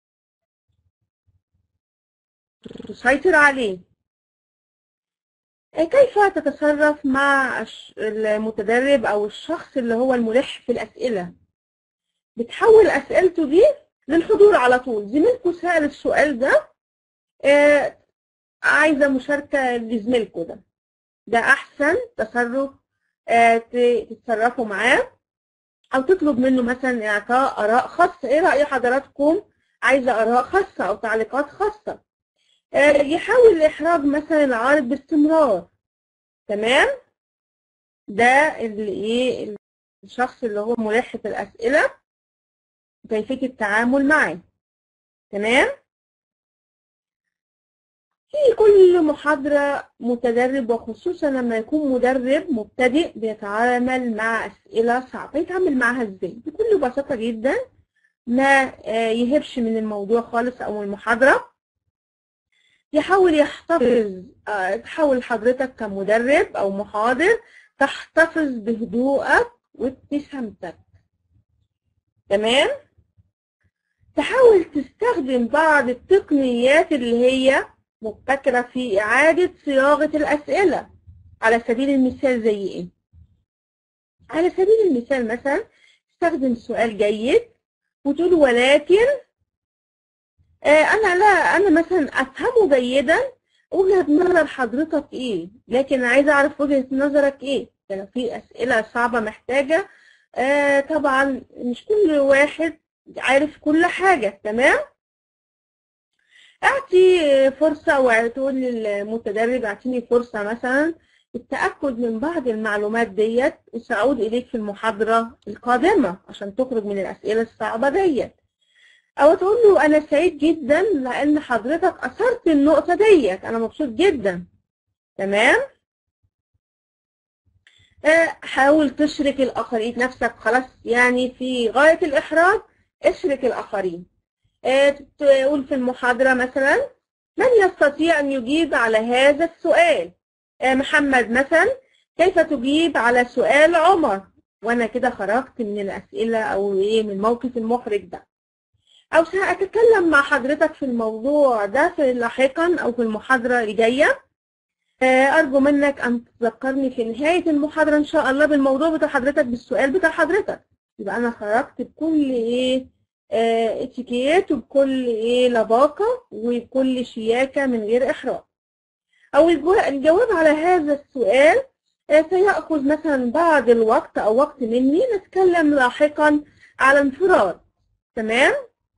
تسيطر عليه آه، كيف تتصرف مع الش- المتدرب او الشخص اللي هو الملح في الاسئلة بتحول اسئلته دي للحضور على طول زميلكوا سأل السؤال ده آه، عايزة مشاركة لزميلكوا ده ده أحسن تصرف آه، ت- تتصرفوا معاه أو تطلب منه مثلا إعطاء آراء خاصة إيه رأي حضراتكم عايزة آراء خاصة أو تعليقات خاصة آه، يحاول إحراج مثلا العارض باستمرار تمام ده اللي إيه الشخص اللي هو ملح في الأسئلة كيفية التعامل معاه تمام في كل محاضرة متدرب وخصوصا لما يكون مدرب مبتدئ بيتعامل مع أسئلة صعبة يتعامل معها ازاي بكل بساطة جدا ما آه، يهبش من الموضوع خالص أو من المحاضرة يحاول يحتفظ آه، تحاول حضرتك كمدرب أو محاضر تحتفظ بهدوءك وابتسامتك تمام تحاول تستخدم بعض التقنيات اللي هي مبتكرة في إعادة صياغة الأسئلة على سبيل المثال زي إيه؟ على سبيل المثال مثلا استخدم سؤال جيد وتقول ولكن آه أنا لا أنا مثلا أفهمه جيدا وجهة نظر حضرتك إيه؟ لكن عايزة أعرف وجهة نظرك إيه؟ يعني في أسئلة صعبة محتاجة آه طبعا مش كل واحد عارف كل حاجة تمام؟ اعطي فرصة وتقول للمتدرب اعطيني فرصة مثلا التأكد من بعض المعلومات ديت وسأعود إليك في المحاضرة القادمة عشان تخرج من الأسئلة الصعبة ديت أو تقول له أنا سعيد جدا لأن حضرتك أثرت النقطة ديت أنا مبسوط جدا تمام آه، حاول تشرك الآخرين نفسك خلاص يعني في غاية الإحراج اشرك الآخرين آه، تقول في المحاضرة مثلا من يستطيع أن يجيب على هذا السؤال آه، محمد مثلا كيف تجيب على سؤال عمر وأنا كده خرجت من الأسئلة أو إيه من الموقف المحرج ده أو سأتكلم مع حضرتك في الموضوع ده في لاحقا أو في المحاضرة الجاية آه، أرجو منك أن تذكرني في نهاية المحاضرة إن شاء الله بالموضوع بتاع حضرتك بالسؤال بتاع حضرتك يبقى أنا خرجت بكل إيه آه، اتيكيت وبكل ايه لباقة وبكل شياكة من غير إحراج أو الجو- الجواب على هذا السؤال آه، سيأخذ مثلا بعض الوقت أو وقت مني نتكلم لاحقا على انفراد تمام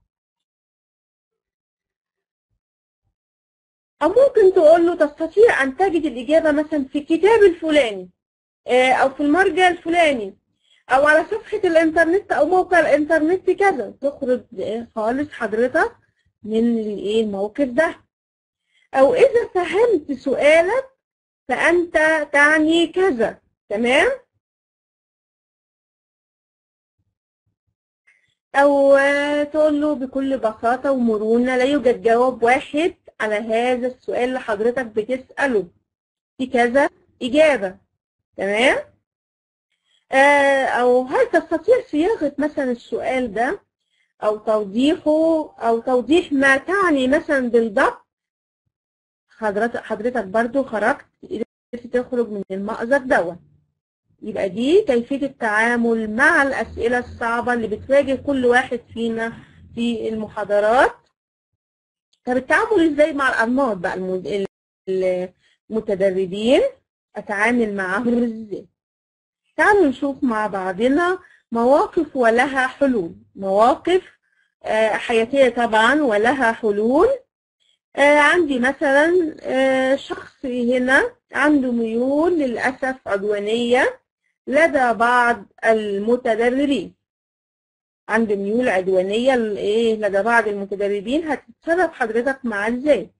أو ممكن تقول له تستطيع أن تجد الإجابة مثلا في الكتاب الفلاني آه، أو في المرجع الفلاني او على صفحة الانترنت او موقع الانترنت كذا تخرج إيه خالص حضرتك من الايه الموقف ده او اذا فهمت سؤالك فانت تعني كذا تمام أو آه، تقول له بكل بساطة ومرونة لا يوجد جواب واحد على هذا السؤال اللي حضرتك بتسأله في كذا إجابة تمام آه، أو هل تستطيع صياغة مثلا السؤال ده أو توضيحه أو توضيح ما تعني مثلا بالضبط حضرتك حضرتك برضو خرجت قدرت تخرج من المأزق دوت يبقى دي كيفية التعامل مع الأسئلة الصعبة اللي بتواجه كل واحد فينا في المحاضرات طب التعامل ازاي مع الأنماط بقى المد- المتدربين أتعامل معاهم ازاي تعالوا نشوف مع بعضنا مواقف ولها حلول مواقف آه، حياتية طبعا ولها حلول آه، عندي مثلا آه، شخص هنا عنده ميول للأسف عدوانية لدى بعض المتدربين عنده ميول عدوانية ل- إيه لدى بعض المتدربين هتتصرف حضرتك معاه ازاي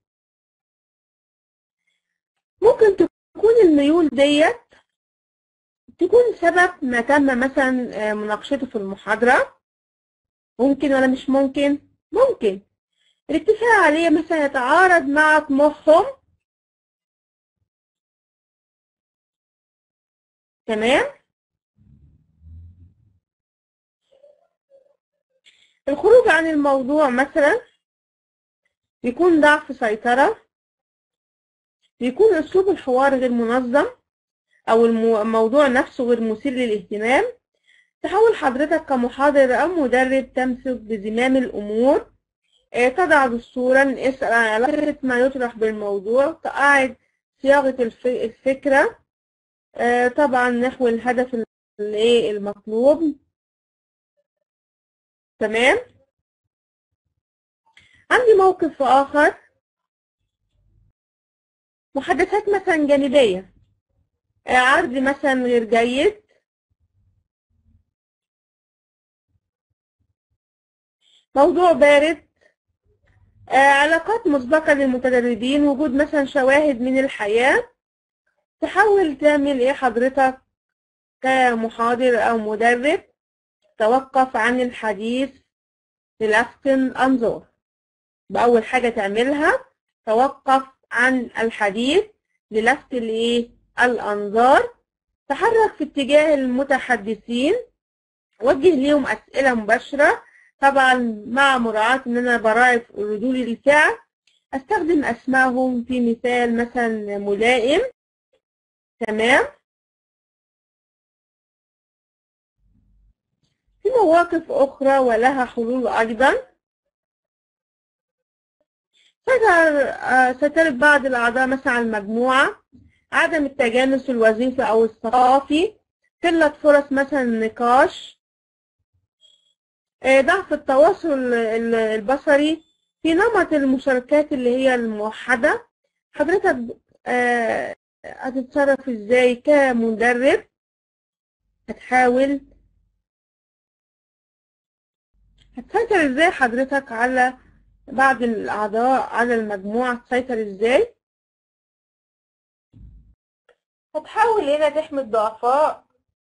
ممكن تكون الميول ديت تكون سبب ما تم مثلا آه، مناقشته في المحاضرة ممكن ولا مش ممكن ممكن الاتفاق عليه مثلا يتعارض مع طموحهم تمام الخروج عن الموضوع مثلا بيكون ضعف سيطرة بيكون أسلوب الحوار غير منظم أو المو- الموضوع نفسه غير مثير للاهتمام تحاول حضرتك كمحاضر أو مدرب تمسك بزمام الأمور آه، تضع دستورا اسأل عن علاقة ما يطرح بالموضوع تقاعد صياغة الف- الفكرة آه، طبعا نحو الهدف ال- الايه المطلوب تمام عندي موقف آخر محادثات مثلا جانبية آه، عرض مثلا غير جيد موضوع بارد آه، علاقات مسبقة للمتدربين وجود مثلا شواهد من الحياة تحاول تعمل ايه حضرتك كمحاضر او مدرب توقف عن الحديث للفت الانظار بأول حاجة تعملها توقف عن الحديث للفت الايه الانظار تحرك في اتجاه المتحدثين وجه ليهم اسئلة مباشرة طبعا مع مراعاة ان انا براعي ردود الفعل استخدم اسمائهم في مثال مثلا ملائم تمام في مواقف أخرى ولها حلول أيضا ستر آه، سترد بعض الأعضاء مثلا على المجموعة عدم التجانس الوظيفي أو الثقافي قلة فرص مثلا النقاش آه، ضعف التواصل ال- البصري في نمط المشاركات اللي هي الموحدة حضرتك آه، هتتصرف ازاي كمدرب هتحاول هتسيطر ازاي حضرتك على بعض الأعضاء على المجموعة تسيطر ازاي هتحاول هنا تحمي الضعفاء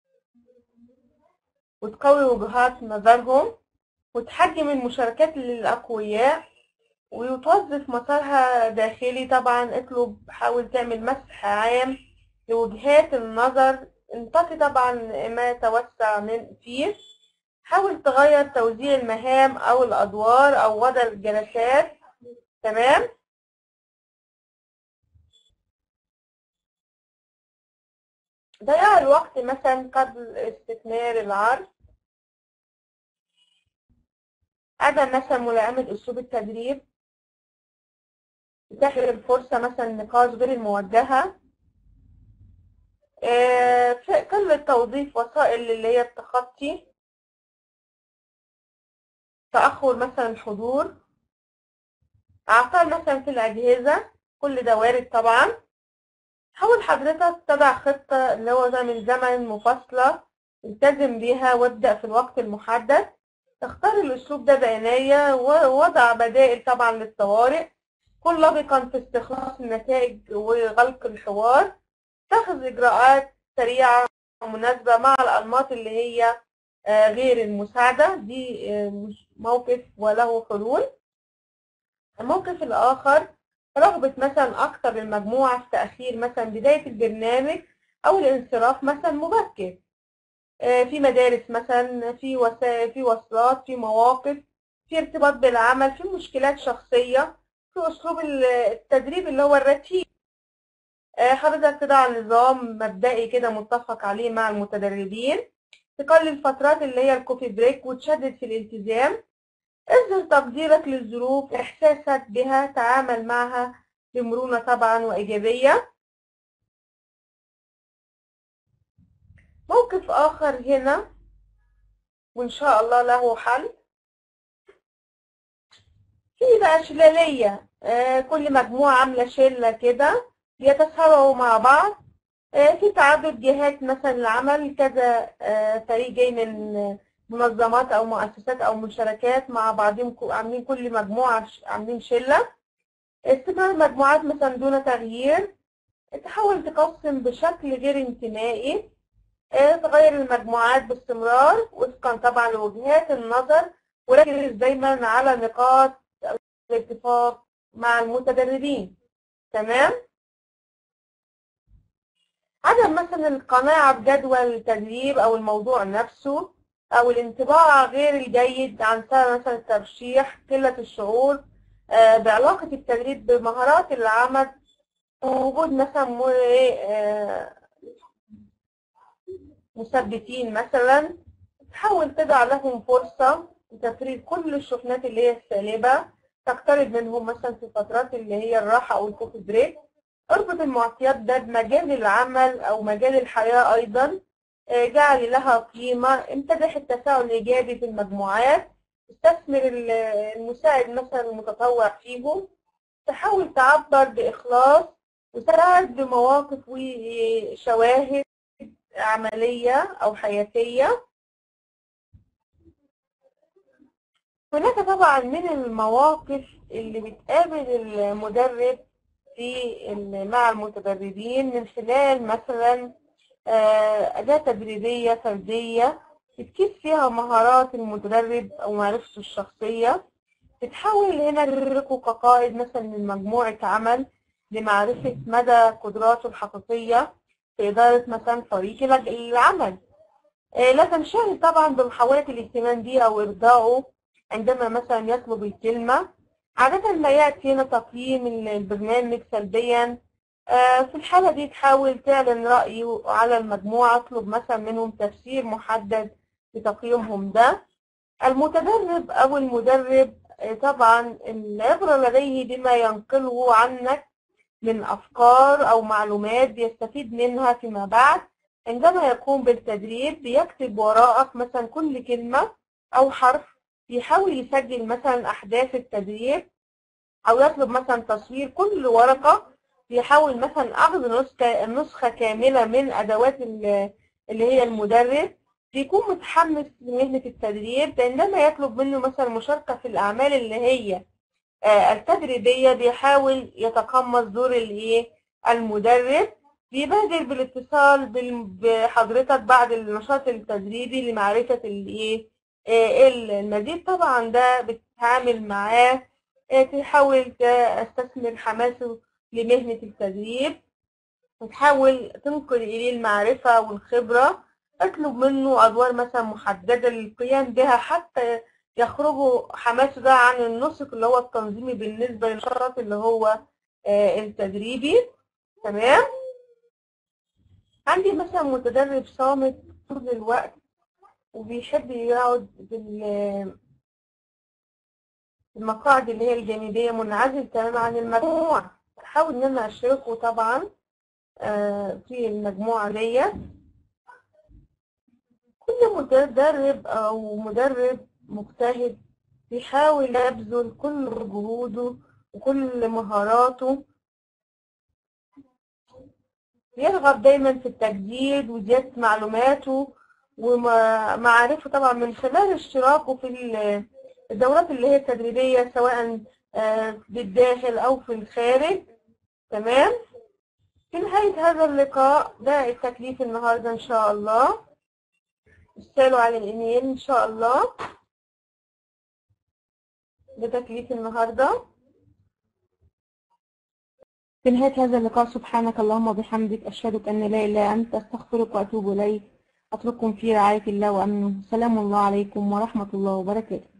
وتقوي وجهات نظرهم وتحجم المشاركات للأقوياء وتوظف مسارها داخلي طبعا اطلب حاول تعمل مسح عام لوجهات النظر انتقي طبعا ما توسع من فيه حاول تغير توزيع المهام أو الأدوار أو وضع الجلسات تمام ضياع الوقت مثلا قبل استثمار العرض عدم مثلا ملائمة أسلوب التدريب إتاحة الفرصة مثلا نقاش غير الموجهة آه، في قلة توظيف وسائل اللي هي التخطي تأخر مثلا الحضور أعطال مثلا في الأجهزة كل ده وارد طبعا حاول حضرتك تضع خطة اللي هو تعمل زمن مفاصلة التزم بيها وابدأ في الوقت المحدد اختار الأسلوب ده بعناية ووضع بدائل طبعا للطوارئ كن لبقا في استخلاص النتائج وغلق الحوار اتخذ إجراءات سريعة ومناسبة مع الأنماط اللي هي آه، غير المساعدة دي آه، مش موقف وله حلول الموقف الآخر رغبة مثلا أكتر المجموعة في تأخير مثلا بداية البرنامج أو الانصراف مثلا مبكر آه، في مدارس مثلا في وسائل في وصلات في مواقف في ارتباط بالعمل في مشكلات شخصية في أسلوب ال- التدريب اللي هو الرتيب آه، حضرتك تضع نظام مبدئي كده متفق عليه مع المتدربين تقلل الفترات اللي هي الكوفي بريك وتشدد في الالتزام اظهر تقديرك للظروف إحساسك بها تعامل معها بمرونة طبعا وإيجابية موقف آخر هنا وإن شاء الله له حل في بقى شلالية آه، كل مجموعة عاملة شلة كده بيتساووا مع بعض آه، في تعدد جهات مثلا العمل كذا آه، فريق جاي من منظمات أو مؤسسات أو مشاركات مع بعضهم كو- عاملين كل مجموعة ش- عاملين شلة استمرار مجموعات مثلا دون تغيير تحاول تقسم بشكل غير انتمائي آه، تغير المجموعات باستمرار وفقا طبعا لوجهات النظر وركز دايما على نقاط الاتفاق مع المتدربين تمام عدم مثلا القناعة بجدول التدريب أو الموضوع نفسه أو الانطباع غير الجيد عن سبب مثلا الترشيح قلة الشعور آه، بعلاقة التدريب بمهارات العمل وجود مثلا م- إيه، آه، مثبتين مثلا تحاول تضع لهم فرصة لتفريغ كل الشحنات اللي هي السالبة تقترب منهم مثلا في فترات اللي هي الراحة أو الكوفي بريك اربط المعطيات ده بمجال العمل أو مجال الحياة أيضا آه، جعل لها قيمة امتدح التفاعل الإيجابي في المجموعات استثمر ال- المساعد مثلا المتطوع فيهم تحاول تعبر بإخلاص وتساعد بمواقف وشواهد عملية أو حياتية هناك طبعا من المواقف اللي بتقابل المدرب في ال- مع المتدربين من خلال مثلا آه، أداة تدريبية فردية بتكيس فيها مهارات المتدرب أو معرفته الشخصية بتحاول هنا تدركه كقائد مثلا من مجموعة عمل لمعرفة مدى قدراته الحقيقية في إدارة مثلا فريق الع- العمل آه، لا تنشغل طبعا بمحاولة الاهتمام بيه أو إرضائه عندما مثلا يطلب الكلمة عادة ما يأتي هنا تقييم البرنامج سلبيا آه، في الحالة دي تحاول تعلن رأيه على المجموعة اطلب مثلا منهم تفسير محدد لتقييمهم ده المتدرب أو المدرب آه، طبعا العبرة لديه بما ينقله عنك من أفكار أو معلومات بيستفيد منها فيما بعد عندما يقوم بالتدريب بيكتب وراءك مثلا كل كلمة أو حرف يحاول يسجل مثلا أحداث التدريب أو يطلب مثلا تصوير كل ورقة يحاول مثلا أخذ نسخة نسخة كاملة من أدوات ال- اللي هي المدرب بيكون متحمس لمهنة التدريب عندما يطلب منه مثلا مشاركة في الأعمال اللي هي آه، التدريبية بيحاول يتقمص دور الايه المدرب بيبادر بالاتصال بال- بحضرتك بعد النشاط التدريبي لمعرفة الايه آه، المزيد طبعا ده بتتعامل معاه آه، تحاول تستثمر حماسه لمهنة التدريب وتحاول تنقل إليه المعرفة والخبرة اطلب منه أدوار مثلا محددة للقيام بها حتى يخرجوا حماسه ده عن النسق اللي هو التنظيمي بالنسبة للنشاط اللي هو آه، التدريبي تمام عندي مثلا متدرب صامت طول الوقت وبيحب يقعد بال- المقاعد اللي هي الجانبية منعزل تماما عن المجموعة أحاول إن أنا أشركه طبعا آه، في المجموعة ديت كل متدرب أو مدرب مجتهد بيحاول يبذل كل جهوده وكل مهاراته يرغب دايما في التجديد وزيادة معلوماته ومعارفه طبعا من خلال اشتراكه في ال- الدورات اللي هي التدريبية سواء آه، بالداخل أو في الخارج تمام في نهاية هذا اللقاء ده التكليف النهاردة إن شاء الله ارسلوا على الإيميل إن شاء الله ده تكليف النهاردة في نهاية هذا اللقاء سبحانك اللهم وبحمدك أشهد أن لا إله إلا أنت أستغفرك وأتوب إليك أترككم في رعاية الله وأمنه سلام الله عليكم ورحمة الله وبركاته